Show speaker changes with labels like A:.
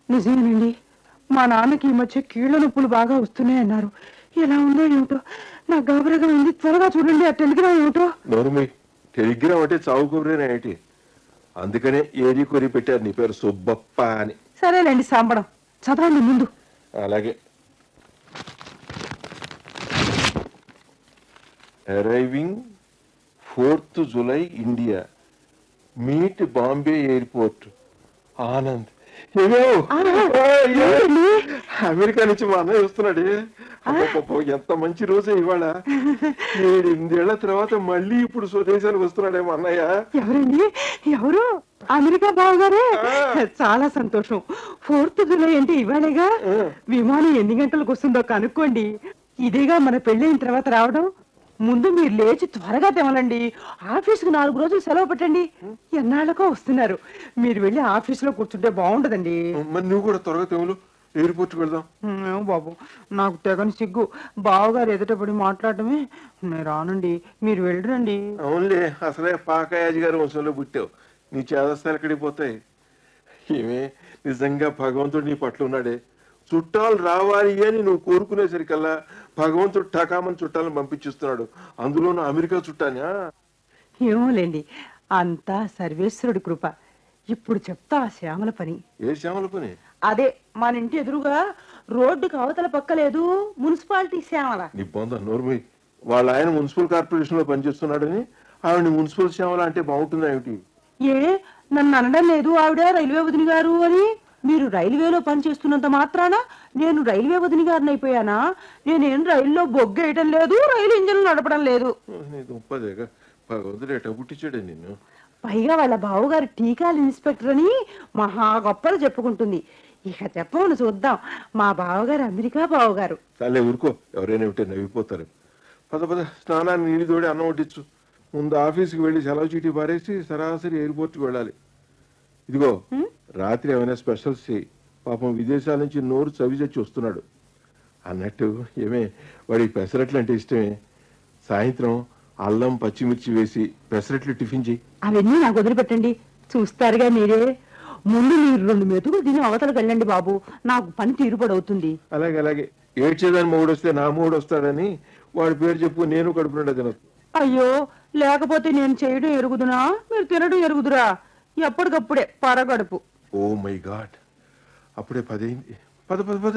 A: నిజమేనండి మా నాన్నకి ఈ మధ్య కీళ్ళ నొప్పులు బాగా వస్తున్నాయి అన్నారు ఎలా ఉందో ఏమిటో నాకు గాబరగా ఉంది త్వరగా చూడండి ఆ టెలిగ్రామ్ ఏమిటో
B: నోరుమి టెలిగ్రామ్ అంటే చావు కబురేనా ఏంటి అందుకనే ఏది కొరి పెట్టారు నీ పేరు సుబ్బప్ప అని
A: సరేలేండి సాంబడం చదవండి ముందు
B: అలాగే arriving fourth July India meet Bombay airport Anand ఏమో
A: ఏంటండి?
B: అమెరికా నుంచి మా అన్నయ్య వస్తున్నాడే అబ్బబ్బబ్బ, ఎంత మంచి రోజే ఇవాళ ఏడు ఎనిమిదేళ్ల తర్వాత మళ్ళీ ఇప్పుడు స్వదేశానికి వస్తున్నాడే మా అన్నయ్య
A: ఎవరండి ఎవరు అమెరికా బావగారే
B: ఆ.
A: చాలా సంతోషం ఫోర్త్ జులై అంటే ఇవాళేగా
B: ఆ.
A: విమానం ఎన్ని గంటలకు వస్తుందో కనుక్కోండి ఇదేగా మన పెళ్ళైన తర్వాత రావడం ముందు మీరు లేచి త్వరగా తెమలండి ఆఫీసుకు నాలుగు రోజులు సెలవు పెట్టండి ఎన్నాళ్ళకో వస్తున్నారు మీరు వెళ్ళి ఆఫీసులో కూర్చుంటే బాగుంటదండి
B: మరి నువ్వు కూడా త్వరగా తెములు ఎయిర్పోర్ట్కి వెళ్దాం
A: ఏమో బాబు నాకు తెగని సిగ్గు బావగారు ఎదుటపడి మాట్లాడటమే నేను రానండి మీరు వెళ్ళరండి
B: అవునులే అసలే పాకాయాజీ గారి వంశంలో పుట్టావు నీ చేదస్తాలు ఎక్కడికి పోతాయి ఏమే నిజంగా భగవంతుడు నీ పట్ల ఉన్నాడే చుట్టాలు రావాలి అని నువ్వు కోరుకునేసరికల్లా భగవంతుడు టకామని చుట్టాలను పంపించిస్తున్నాడు అందులోనూ అమెరికా చుట్టానా
A: ఏమోలేండి అంతా సర్వేశ్వరుడి కృప ఇప్పుడు చెప్తా ఆ శ్యామల పని
B: ఏ శ్యామల పని
A: అదే మన ఇంటి ఎదురుగా రోడ్డుకు అవతల పక్క లేదు మున్సిపాలిటీ శ్యామల
B: నీ బొంద నోర్మి వాళ్ళ ఆయన మున్సిపల్ కార్పొరేషన్ లో పనిచేస్తున్నాడని ఆవిడ మున్సిపల్ శ్యామల అంటే బాగుంటుందా ఏమిటి
A: ఏ నన్ను అనడం లేదు ఆవిడ రైల్వే వదిన గారు అని మీరు రైల్వేలో పనిచేస్తున్నంత మాత్రాన నేను రైల్వే వదిన గారిని అయిపోయానా నేనేం రైల్లో బొగ్గేయటం లేదు రైలు ఇంజన్ నడపడం లేదు
B: నీ దుంపదేగా భగవంతుడు ఎట పుట్టించాడే నిన్ను
A: పైగా వాళ్ళ బావగారు టీకాల ఇన్స్పెక్టర్ అని మహా గొప్పలు చెప్పుకుంటుంది ఇక చెప్పమని చూద్దాం మా బావగారు అమెరికా బావగారు
B: చాలే ఊరుకో ఎవరైనా ఉంటే నవ్విపోతారు పద పద స్నానాన్ని నీళ్ళు తోడి అన్నం వడ్డించు ముందు ఆఫీస్కి వెళ్ళి సెలవు చీటీ పారేసి సరాసరి ఎయిర్పోర్ట్కి వెళ్ళాలి ఇదిగో రాత్రి ఏమైనా స్పెషల్స్ చేయి పాపం విదేశాల నుంచి నోరు చవి చచ్చి వస్తున్నాడు అన్నట్టు ఏమే వాడికి పెసరట్లు అంటే ఇష్టమే సాయంత్రం అల్లం పచ్చిమిర్చి వేసి పెసరట్లు టిఫిన్ చేయి
A: అవన్నీ నాకు వదిలిపెట్టండి చూస్తారుగా మీరే ముందు మీరు రెండు మెతుకులు తిని అవతలకు వెళ్ళండి బాబు నాకు పని తీరుబడవుతుంది
B: అలాగే అలాగే ఏడ్చేదాని మూడు వస్తే నా మూడు వస్తాడని వాడి పేరు చెప్పు నేను కడుపు నిండా తినొచ్చు
A: అయ్యో లేకపోతే నేను చేయడం ఎరుగుదునా మీరు తినడం ఎరుగుదురా ఎప్పటికప్పుడే పరగడుపు
B: ఓ మై గాడ్ అప్పుడే పదైంది పద పద పద